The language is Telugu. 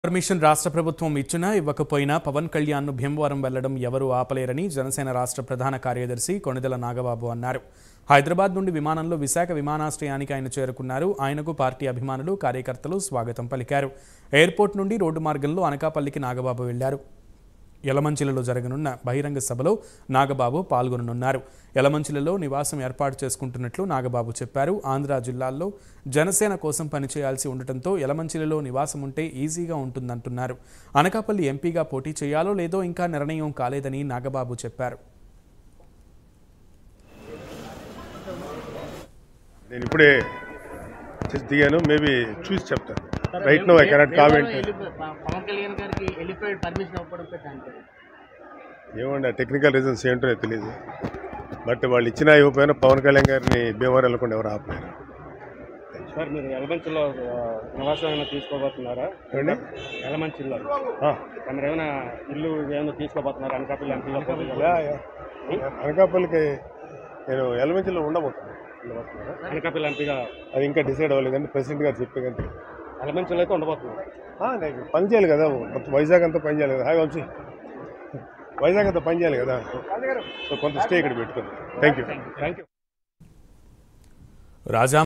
పర్మిషన్ రాష్ట్ర ప్రభుత్వం ఇచ్చినా ఇవ్వకపోయినా పవన్ కళ్యాణ్ను భీమవరం వెళ్లడం ఎవరూ ఆపలేరని జనసేన రాష్ట్ర ప్రధాన కార్యదర్శి కొణిదెల నాగబాబు అన్నారు హైదరాబాద్ నుండి విమానంలో విశాఖ విమానాశ్రయానికి ఆయన చేరుకున్నారు ఆయనకు పార్టీ అభిమానులు కార్యకర్తలు స్వాగతం పలికారు ఎయిర్పోర్ట్ నుండి రోడ్డు మార్గంలో అనకాపల్లికి నాగబాబు వెళ్లారు యలమంచిలలో జరగనున్న బహిరంగ సభలో నాగబాబు పాల్గొననున్నారు యలమంచిలలో నివాసం ఏర్పాటు చేసుకుంటున్నట్లు నాగబాబు చెప్పారు ఆంధ్ర జిల్లాల్లో జనసేన కోసం పనిచేయాల్సి ఉండటంతో యలమంచిలలో నివాసం ఉంటే ఈజీగా ఉంటుందంటున్నారు అనకాపల్లి ఎంపీగా పోటీ చేయాలో లేదో ఇంకా నిర్ణయం కాలేదని నాగబాబు చెప్పారు నేను ఇప్పుడే చేసి దిగాను మేబీ చూసి చెప్తాను right no I cannot comment Pawan Kalyan గారికి వెళ్ళిపోయి పర్మిషన్ ఇవ్వడంపై దానిపై ఏమండి ఆ టెక్నికల్ రీజన్స్ ఏంటో నాకు తెలియదు బట్ వాళ్ళు ఇచ్చినా ఇవ్వకపోయినా పవన్ కళ్యాణ్ గారిని భీమవరం వెళ్ళకుండా ఎవరు ఆపలేరు సార్ మీరు ఎలమంచిలో ఆ, నివాసం ఏమైనా తీసుకోబోతున్నారా ఏమండి? ఎలమంచిలో ఆ, మీరు ఏమైనా ఇల్లు ఏమైనా తీసుకోబోతున్నారా అనకాపల్లి ఎంపీలో పోటీ యా, యా. అనకాపల్లికి నేను ఎలమెంచిలో ఉండబోతున్నాను అనకాపల్లి ఎంపీగా అది ఇంకా డిసైడ్ అవ్వలేదండి ప్రెసిడెంట్ గారు చెప్పే కంటే ఎలమంచిలో అయితే ఉండబోతున్నారు నాకు పని చేయాలి కదా మొత్తం వైజాగ్ అంతా పని చేయాలి కదా హాయ్ వంశీ వైజాగ్ అంతా పని చేయాలి కదా సో కొంత స్టే ఇక్కడ పెట్టుకుంది థ్యాంక్ యూ రాజా